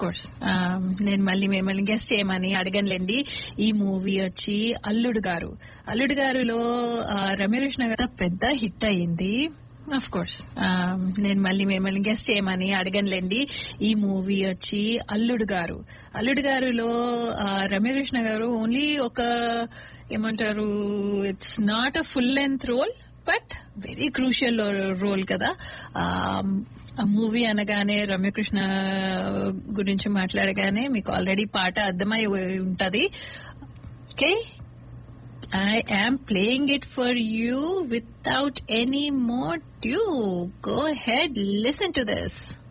Course నేను మళ్ళీ మిమ్మల్ని గెస్ట్ చేయమని అడగనులేండి ఈ మూవీ వచ్చి అల్లుడు గారు అల్లుడు గారులో ఆ, రమ్యకృష్ణ గారు పెద్ద హిట్ అయింది అఫ్ కోర్స్ నేను మళ్ళీ మిమ్మల్ని గెస్ట్ చేయమని అడగనులేండి ఈ మూవీ వచ్చి అల్లుడు గారు అల్లుడు గారులో ఆ, రమ్యకృష్ణ గారు ఓన్లీ ఒక ఏమంటారు it's not a full length role but very crucial role కదా ఆ మూవీ అనగానే రమ్యకృష్ణ గురించి మాట్లాడగానే మీకు ఆల్రెడీ పాట అర్థమై ఉంటది okay I am playing it for you without any more due. Go ahead, listen to this.